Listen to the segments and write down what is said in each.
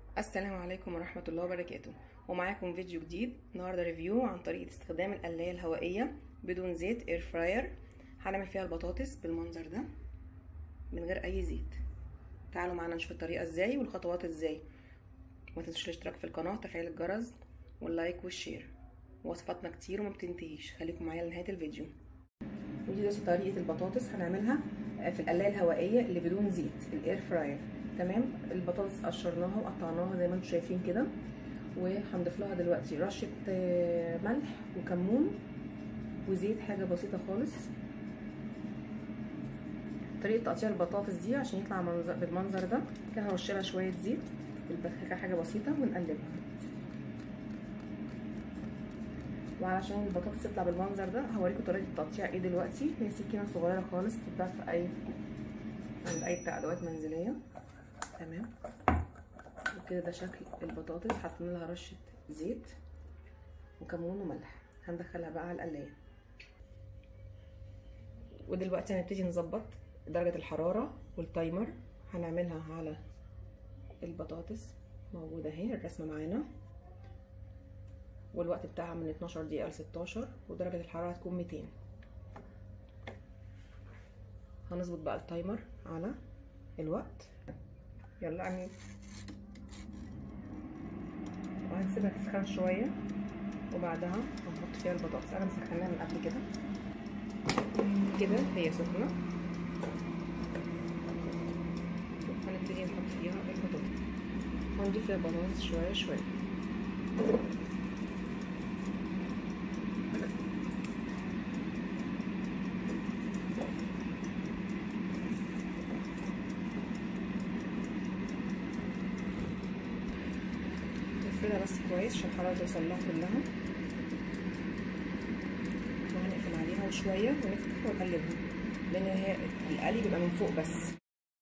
السلام عليكم ورحمة الله وبركاته ومعاكم فيديو جديد النهاردة ريفيو عن طريقة استخدام القلاية الهوائية بدون زيت اير فراير هنعمل فيها البطاطس بالمنظر ده من غير اي زيت تعالوا معانا نشوف الطريقة ازاي والخطوات ازاي ما تنسوش الاشتراك في القناة وتفعيل الجرس واللايك والشير وصفاتنا كتير وما بتنتهيش خليكم معايا لنهاية الفيديو ودي بس طريقة البطاطس هنعملها في القلاية الهوائية اللي بدون زيت الاير فراير تمام البطاطس قشرناها وقطعناها زي ما انتم شايفين كده وهنضيف لها دلوقتي رشه ملح وكمون وزيت حاجه بسيطه خالص طريقه تقطيع البطاطس دي عشان يطلع منظر بالمنظر ده كده هرش لها شويه زيت البخاخه حاجه بسيطه ونقلبها وعلشان البطاطس تطلع بالمنظر ده هوريكم طريقه التقطيع ايه دلوقتي هي سكينه صغيره خالص بتتباع في اي عند اي بتاع ادوات منزليه تمام وكده ده شكل البطاطس حاطين لها رشه زيت وكمون وملح هندخلها بقى على القلايه ودلوقتي هنبتدي نظبط درجه الحراره والتايمر هنعملها على البطاطس موجوده اهي الرسمه معانا والوقت بتاعها من 12 دقيقه ل 16 ودرجه الحراره هتكون 200 هنظبط بقى التايمر على الوقت يلا امين وهنسيبها تسخن شويه وبعدها هنحط فيها البطاطس انا مسخناها من قبل كده كده هي سخنه هنبتدي نحط فيها البطاطس هنضيف فيها البطاطس شويه شويه نقفلها بس كويس عشان الحراره توصل لها كلها وهنقفل عليها وشويه ونفتح ونقلبها لان هي القلي بيبقى من فوق بس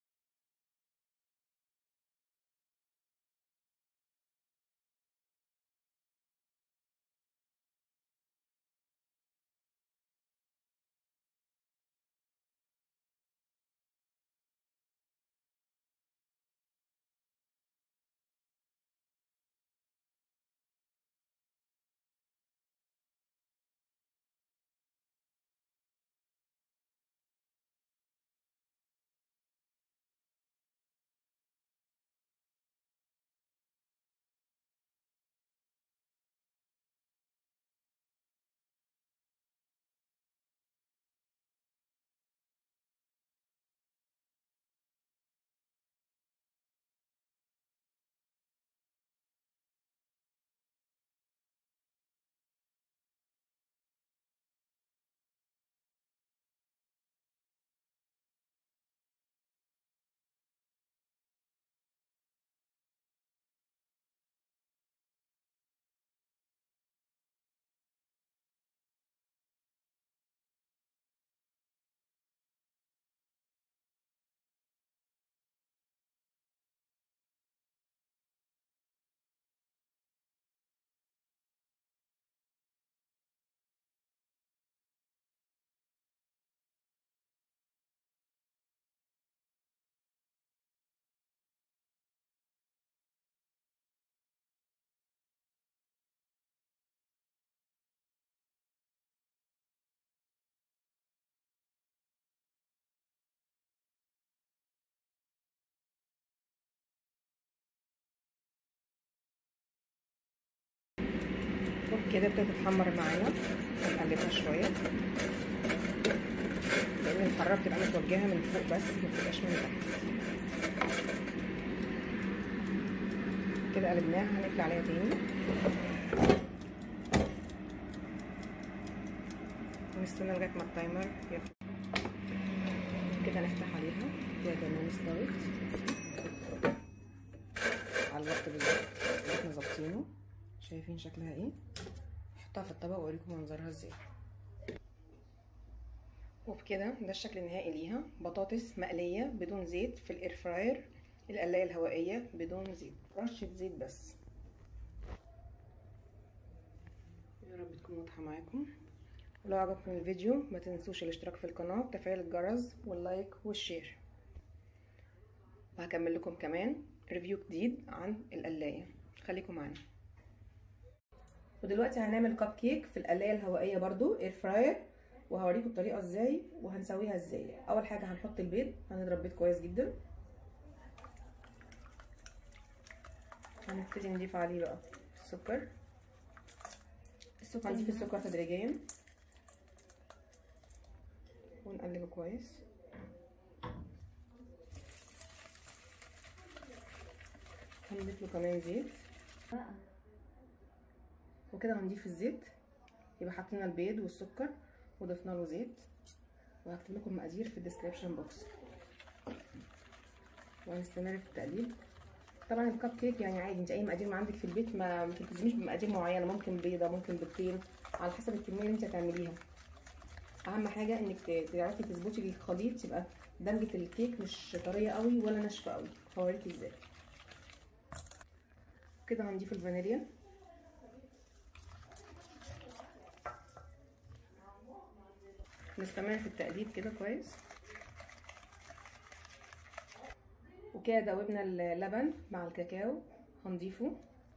كده ابتدت تتحمر معانا هنقلبها شويه لان الحراره بتبقى متوجهه من فوق بس ما بتبقاش من تحت كده قلبناها هنقفل عليها تاني ونستنى لغايه ما التايمر ياخد كده نفتح عليها كده كمان استوت على الوقت بالظبط اللي احنا ظابطينه شايفين شكلها ايه احطها في الطبق واوريكم منظرها ازاي وبكده ده الشكل النهائي ليها بطاطس مقليه بدون زيت في الاير فراير القلايه الهوائيه بدون زيت رشه زيت بس يا رب تكون واضحه معاكم ولو عجبكم الفيديو ما تنسوش الاشتراك في القناه وتفعيل الجرس واللايك والشير وهكمل لكم كمان ريفيو جديد عن القلاية خليكم معانا ودلوقتي هنعمل كب كيك في القلاية الهوائية برضو اير فراير وهوريكم الطريقة ازاي وهنسويها ازاي اول حاجة هنحط البيض هنضرب بيض كويس جدا هنبتدي نضيف عليه بقى السكر السكر هنضيف السكر تدريجيا ونقلبه كويس هنضيف له كمان زيت بقى وكده هنضيف الزيت يبقى حطينا البيض والسكر وضفنا له زيت وهكتب لكم المقادير في الديسكريبشن بوكس وهنستمر في التقليب طبعا الكب كيك يعني عادي انت اي مقادير ما عندك في البيت ما ما تلتزميش بمقادير معينه ممكن بيضه ممكن بيضتين على حسب الكميه اللي انت هتعمليها اهم حاجه انك ت- تعرفي تظبطي الخليط يبقى دمجه الكيك مش طريه قوي ولا ناشفه قوي هوريكي ازاي كده هنضيف الفانيليا نستمر في التقليب كده كويس وكده دوبنا اللبن مع الكاكاو هنضيفه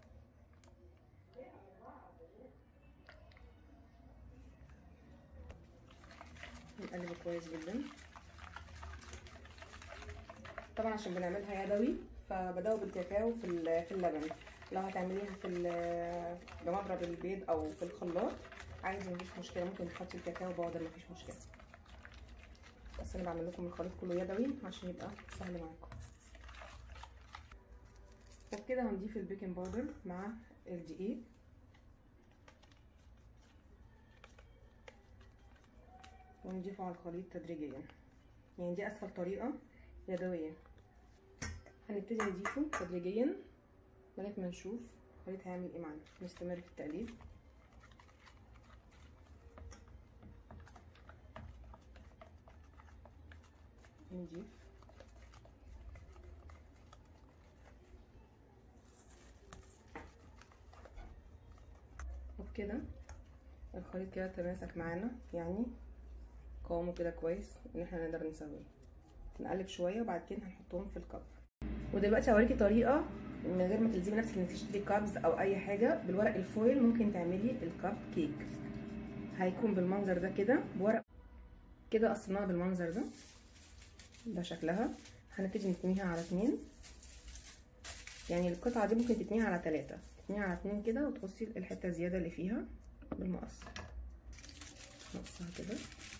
نقلبه كويس جدا طبعا عشان بنعملها يدوي فبدوب الكاكاو في ال- في اللبن لو هتعمليها في ال- بمضرب البيض او في الخلاط عادي مفيش مشكله ممكن تحطي الكاكاو باودر مفيش مشكله بس انا بعمل لكم الخليط كله يدوي عشان يبقى سهل معاكم وبكده هنضيف البيكنج باودر مع الدقيق ونضيفه على الخليط تدريجيا يعني دي اسهل طريقه يدويه هنبتدي نضيفه تدريجيا لغايه ما نشوف الخليط هيعمل ايه معانا نستمر في التقليب نضيف وبكده الخليط كده تماسك معانا يعني قوامه كده كويس ان احنا نقدر نسويه نقلب شويه وبعد كده هنحطهم في الكب ودلوقتي هوريكي طريقه من غير ما تلزمي نفسك انك تشتري كابز او اي حاجه بالورق الفويل ممكن تعملي الكب كيك هيكون بالمنظر ده كده بورق كده قصيناها بالمنظر ده ده شكلها هنبتدي نتنيها على اتنين يعني القطعة دي ممكن تتنيها على تلاتة تتنيها على اتنين كده وتقصي الحتة الزيادة اللي فيها بالمقص نقصها كده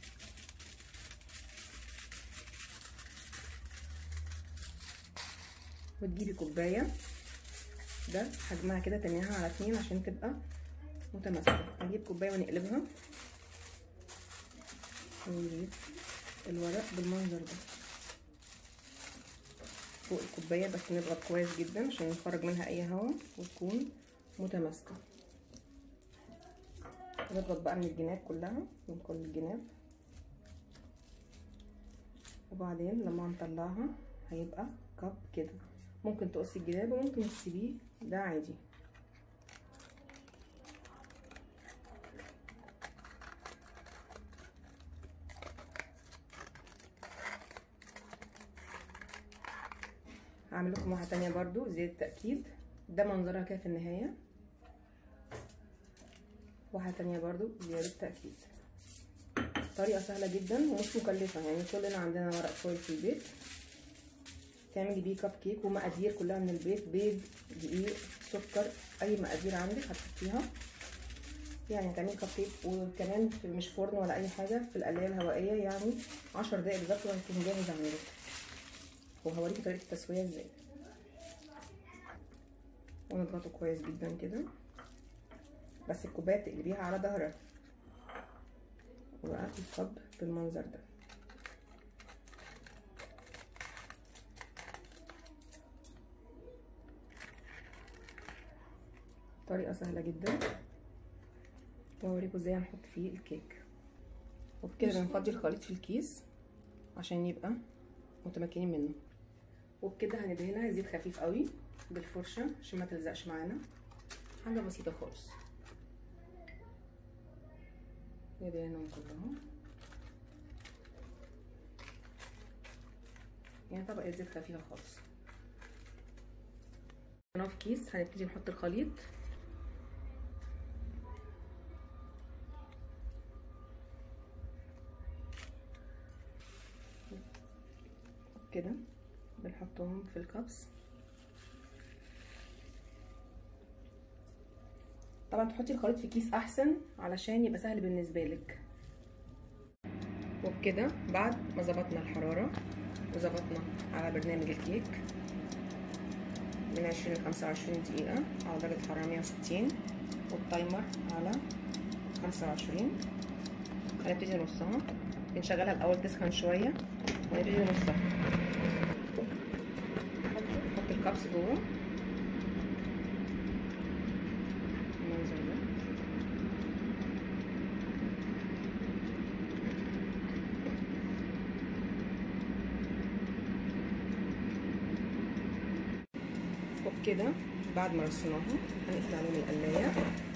وتجيبي كوباية ده حجمها كده تنيها على اتنين عشان تبقى متماسكة هنجيب كوباية ونقلبها ونجيب الورق بالمنظر ده فوق الكوبايه بس نضغط كويس جدا عشان نخرج منها اي هواء وتكون متماسكه نضغط بقى من الجناب كلها من كل الجناب وبعدين لما هنطلعها هيبقى كب كده ممكن تقصي الجناب وممكن تسيبيه ده عادي هعمل لكم واحده تانية برضو زي التأكيد ده منظرها كده في النهاية واحده تانية برضو زيادة تأكيد طريقة سهلة جدا ومش مكلفة يعني كلنا عندنا ورق فويل في البيت تعملي بيه كب كيك ومقادير كلها من البيت بيض دقيق سكر اي مقادير عندك هتحطيها يعني هتعملي كب كيك وكمان مش فرن ولا اي حاجه في القلايه الهوائيه يعني عشر دقايق بالظبط وهيكون جاهز عندك وهوريكي طريقه التسويه ازاي ونضغطه كويس جدا كده بس الكوبايه تقلبيها على ظهرها وبقى الكب بالمنظر ده طريقه سهله جدا واوريكم ازاي هنحط فيه الكيك وبكده بنفضي الخليط في الكيس عشان يبقى متمكنين منه وبكده هندهنها زيت خفيف قوي بالفرشه عشان ما تلزقش معانا حاجه بسيطه خالص ندهنهم كلهم يعني طبقه زيت خفيفه خالص حطيناه في كيس هنبتدي نحط الخليط كده بنحطهم في الكبس طبعا تحطي الخليط في كيس احسن علشان يبقى سهل بالنسبه لك وبكده بعد ما ظبطنا الحراره وظبطنا على برنامج الكيك من 20 ل 25 دقيقة على درجة حرارة 160 والتايمر على 25 هنبتدي نرصها بنشغلها الأول تسخن شوية ونبتدي نرصها نحط الكبس جوه المنظر ده وبكده بعد ما رصيناهم هنقفل عليهم القلاية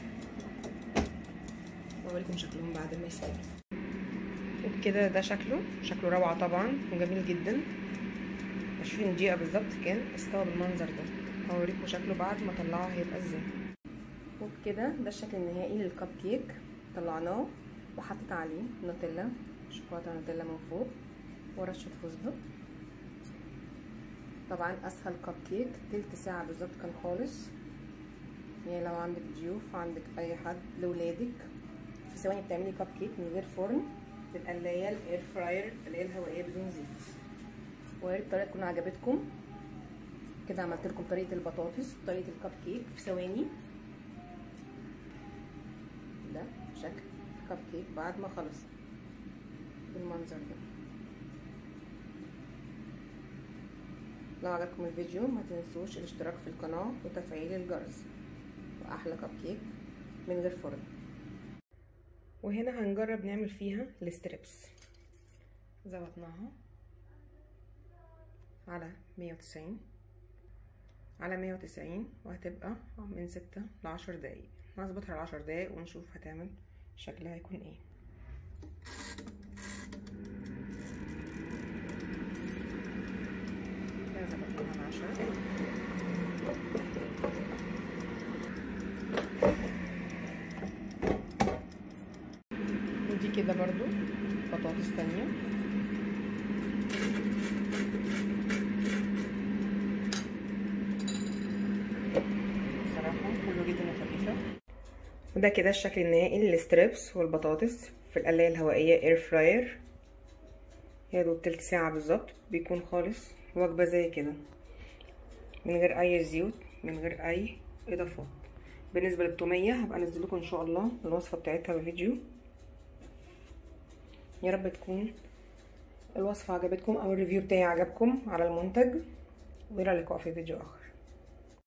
واوريكم شكلهم بعد ما يستوي وبكده ده شكله شكله روعة طبعا وجميل جدا عشرين دقيقة بالظبط كان استوى بالمنظر ده هوريكم شكله بعد ما طلعه هيبقى ازاي وبكده ده الشكل النهائي للكب كيك طلعناه وحطيت عليه نوتيلا شوكولاتة نوتيلا من فوق ورشة فستق طبعا اسهل كب كيك تلت ساعة بالظبط كان خالص يعني لو عندك ضيوف عندك اي حد لولادك في ثواني بتعملي كب كيك من غير فرن بالقلاية الاير فراير اللي هي الهوائية بدون زيت ويا ريت الطريقة تكون عجبتكم كده عملت لكم طريقة البطاطس وطريقة الكب كيك في ثواني ده شكل كب كيك بعد ما خلص بالمنظر ده لو عجبكم الفيديو ما تنسوش الاشتراك في القناة وتفعيل الجرس وأحلى كب كيك من غير فرن وهنا هنجرب نعمل فيها الستريبس ظبطناها على مية وتسعين على مية وتسعين وهتبقى من ستة لعشر دقايق هظبطها لعشر دقايق ونشوف هتعمل شكلها هيكون ايه ظبطناها على عشرة ودي كده برضو بطاطس تانية بصراحة حلوة جدا وخفيفة وده كده الشكل النهائي للستريبس والبطاطس في القلاية الهوائية اير فراير يا دوب تلت ساعة بالظبط بيكون خالص وجبة زي كده من غير اي زيوت من غير اي اضافات بالنسبة للتومية هبقى انزل لكم ان شاء الله الوصفة بتاعتها بفيديو يا رب تكون الوصفة عجبتكم او الريفيو بتاعي عجبكم على المنتج والى اللقاء في فيديو اخر